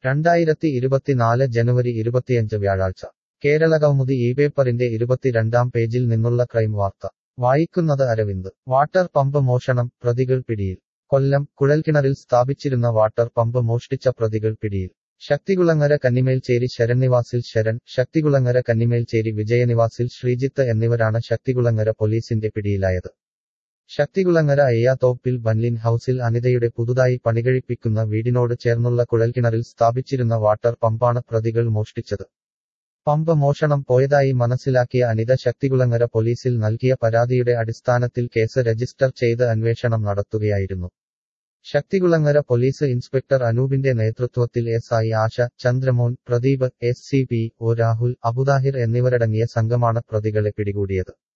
രണ്ടായിരത്തി ഇരുപത്തിനാല് ജനുവരി ഇരുപത്തിയഞ്ച് വ്യാഴാഴ്ച കേരളകൗമുദി ഈ പേപ്പറിന്റെ ഇരുപത്തിരണ്ടാം പേജിൽ നിന്നുള്ള ക്രൈം വാർത്ത വായിക്കുന്നത് അരവിന്ദ് വാട്ടർ പമ്പ് മോഷണം പ്രതികൾ പിടിയിൽ കൊല്ലം കുഴൽക്കിണറിൽ സ്ഥാപിച്ചിരുന്ന വാട്ടർ പമ്പ് മോഷ്ടിച്ച പ്രതികൾ പിടിയിൽ ശക്തികുളങ്ങര കന്നിമേൽച്ചേരി ശരണ്നിവാസിൽ ശരൺ ശക്തികുളങ്ങര കന്നിമേൽച്ചേരി വിജയനിവാസിൽ ശ്രീജിത്ത് എന്നിവരാണ് ശക്തികുളങ്ങര പോലീസിന്റെ പിടിയിലായത് ശക്തികുളങ്ങര അയ്യാത്തോപ്പിൽ ബൻലിൻ ഹൌസിൽ അനിതയുടെ പുതുതായി പണികഴിപ്പിക്കുന്ന വീടിനോട് ചേർന്നുള്ള കുഴൽക്കിണറിൽ സ്ഥാപിച്ചിരുന്ന വാട്ടർ പമ്പാണ് പ്രതികൾ മോഷ്ടിച്ചത് പമ്പ് മോഷണം പോയതായി മനസ്സിലാക്കിയ അനിത ശക്തികുളങ്ങര പോലീസിൽ നൽകിയ പരാതിയുടെ അടിസ്ഥാനത്തിൽ കേസ് രജിസ്റ്റർ ചെയ്ത് അന്വേഷണം നടത്തുകയായിരുന്നു ശക്തികുളങ്ങര പോലീസ് ഇൻസ്പെക്ടർ അനൂപിന്റെ നേതൃത്വത്തിൽ S I Asha Chandramon Pradeep S C P O Rahul Abudahir എന്നിവരടങ്ങിയ സംഘമാണ് പ്രതികളെ പിടികൂടിയത്